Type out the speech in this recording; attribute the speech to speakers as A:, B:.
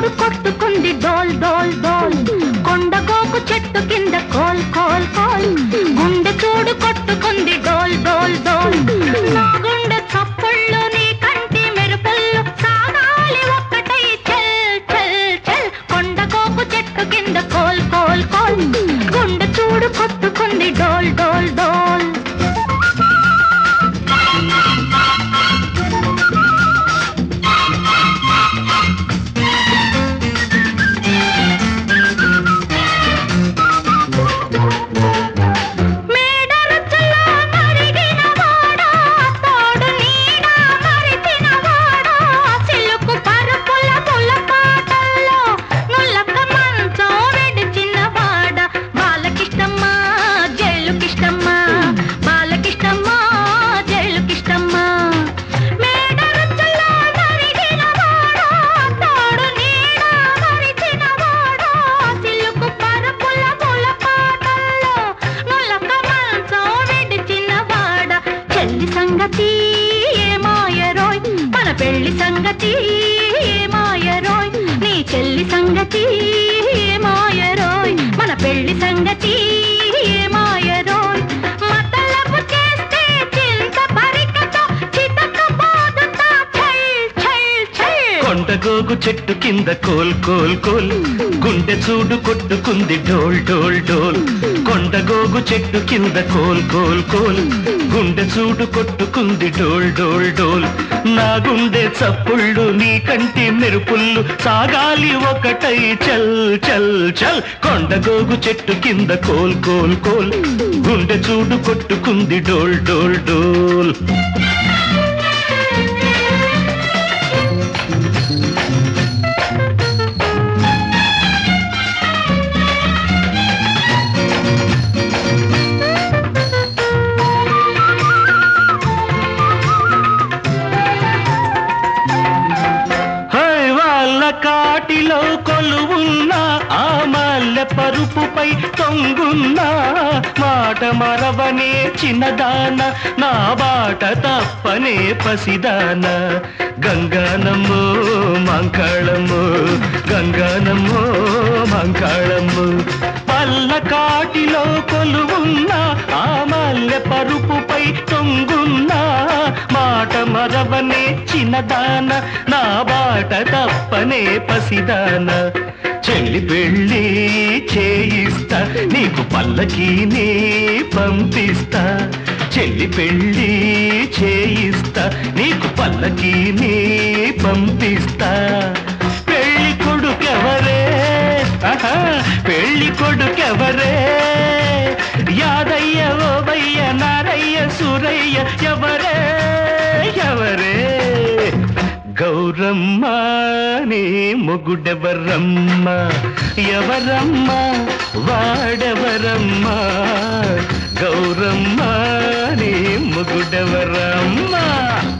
A: చూడు కొట్టుకుంది డోల్ డోల్ డోల్ కొండగోకు చెట్టు కింద కోల్ కోల్ కోల్ గుండె చూడు కొట్టుకుంది డోల్ డోల్ డోల్ నా గుండె చప్పుళ్ళు నీ కంటి మెరుపుల్లో సాగాలి ఒక్కటై చెల్ చెల్ చెల్ కొండగోకు చెట్టు కింద కోల్ కోల్ కోల్ గుండె చూడు కొట్టుకుంది డోల్ డోల్ డోల్ మేడరుచులో మరిగిన వాడా, తోడు నీడ మరిచిన వాడా, సిలుకు పరుపుల పులపాటల్లో నులక మంచం విడిచిన వాడా. బాలకిష్టమ్మా, జైలుకిష్టమ్మా, బాలకిష్టమ్మా, జైలుకిష్టమ్మా. మేడరుచులో మరిగిన వాడా, తోడు నీడ మరిచిన వాడా, సిలుకు పరుపుల పులపాటల్లో నులక మంచం విడిచిన వాడ చెల్లి సంగతి ఏమాయరోయ్ మన పెళ్లి సంగతి ఏమాయరోయ్ నీ చెల్లి సంగతి ఏమాయరోయ్ మన పెళ్లి సంగతి ఏమాయరోయ్ మతలబు చేస్తే చింత పరికతో చితక బాదుతా ఛల్ ఛల్ ఛల్
B: కొండగోగు చెట్టు కింద కోల్ కోల్ కోల్ గుండె చూడు కొట్టుకుంది డోల్ డోల్ డోల్ కొండగోగు చెట్టు కింద కోల్ కోల్ కోల్ గుండె చూడు కొట్టుకుంది డోల్ డోల్ డోల్ నా గుండె చప్పుళ్ళు నీ కంటి మెరుపుళ్ళు సాగాలి ఒకటై చల్ చల్ చల్ కొండగోగు చెట్టు కింద కోల్ కోల్ కోల్ గుండె చూడు కొట్టుకుంది డోల్ డోల్ డోల్ హై వాళ్ళ కాటిలో కొలువున్న ఆ మల్లె పరుపుపై తొంగున్న మాట మరవనే చిన్నదాన నా బాట తప్పనే పసిదాన గంగానమ్మో మంకాళము గంగానమ్మో మంకాళము పల్ల కాటిలో కొలువున్న ఆ మల్లె పరుపుపై తొంగున్న మాట మరవనే చిన్నదాన నా బాట తప్పనే పసిదాన చెల్లి పెళ్ళి చేయిస్తా నీకు పల్లకీని పంపిస్తా చెల్లి పెళ్ళి చేయిస్తా నీకు పల్లకీని పంపిస్తా పెళ్లి కొడుకెవరే ఆహా, పెళ్లి కొడుకెవరే యాదయ్య ఓబయ్య నారయ్య సురయ్య ఎవరే ఎవరే గౌరమ్మ నీ మొగుడెవరమ్మ ఎవరమ్మ వాడెవరమ్మ గౌరమ్మ నీ మొగుడెవరమ్మ